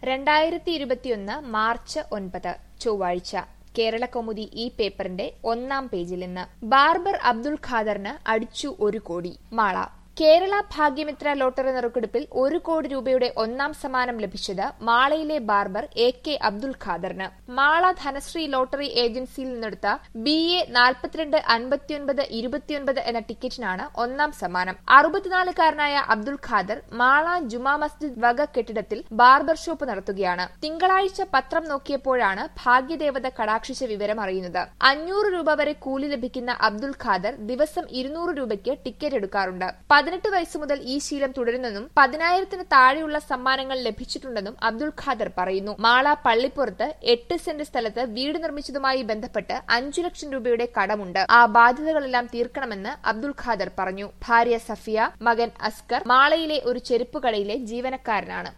രണ്ടായിരത്തി ഇരുപത്തിയൊന്ന് മാർച്ച് ഒൻപത് ചൊവ്വാഴ്ച കേരള കൗമുദി ഈ പേപ്പറിന്റെ ഒന്നാം പേജിൽ നിന്ന് ബാർബർ അബ്ദുൾ ഖാദറിന് അടിച്ചു ഒരു കോടി മാള കേരള ഭാഗ്യമിത്ര ലോട്ടറി നറുക്കെടുപ്പിൽ ഒരു കോടി രൂപയുടെ ഒന്നാം സമ്മാനം ലഭിച്ചത് മാളയിലെ ബാർബർ എ കെ അബ്ദുൾ ഖാദറിന് മാള ധനശ്രീ ലോട്ടറി ഏജൻസിയിൽ നിന്നെടുത്ത ബി എ നാൽപ്പത്തിരണ്ട് അൻപത്തിയൊൻപത് ഇരുപത്തിയൊൻപത് എന്ന ടിക്കറ്റിനാണ് ഒന്നാം സമ്മാനം അറുപത്തിനാലുകാരനായ അബ്ദുൾ ഖാദർ മാള ജുമാ മസ്ജിദ് വക കെട്ടിടത്തിൽ ബാർബർ ഷോപ്പ് നടത്തുകയാണ് തിങ്കളാഴ്ച പത്രം നോക്കിയപ്പോഴാണ് ഭാഗ്യദേവത കടാക്ഷിച്ച വിവരം അറിയുന്നത് അഞ്ഞൂറ് രൂപ വരെ കൂലി ലഭിക്കുന്ന അബ്ദുൾ ഖാദർ ദിവസം ഇരുന്നൂറ് രൂപയ്ക്ക് ടിക്കറ്റ് എടുക്കാറുണ്ട് പതിനെട്ട് വയസ്സു മുതൽ ഈ ശീലം തുടരുന്നെന്നും പതിനായിരത്തിന് താഴെയുള്ള സമ്മാനങ്ങൾ ലഭിച്ചിട്ടുണ്ടെന്നും അബ്ദുൾ ഖാദർ പറയുന്നു മാള പള്ളിപ്പുറത്ത് എട്ട് സെന്റ് സ്ഥലത്ത് വീട് നിർമ്മിച്ചതുമായി ബന്ധപ്പെട്ട് അഞ്ചു ലക്ഷം രൂപയുടെ കടമുണ്ട് ആ ബാധ്യതകളെല്ലാം തീർക്കണമെന്ന് അബ്ദുൾ ഖാദർ പറഞ്ഞു ഭാര്യ സഫിയ മകൻ അസ്കർ മാളയിലെ ഒരു ചെരുപ്പുകടയിലെ ജീവനക്കാരനാണ്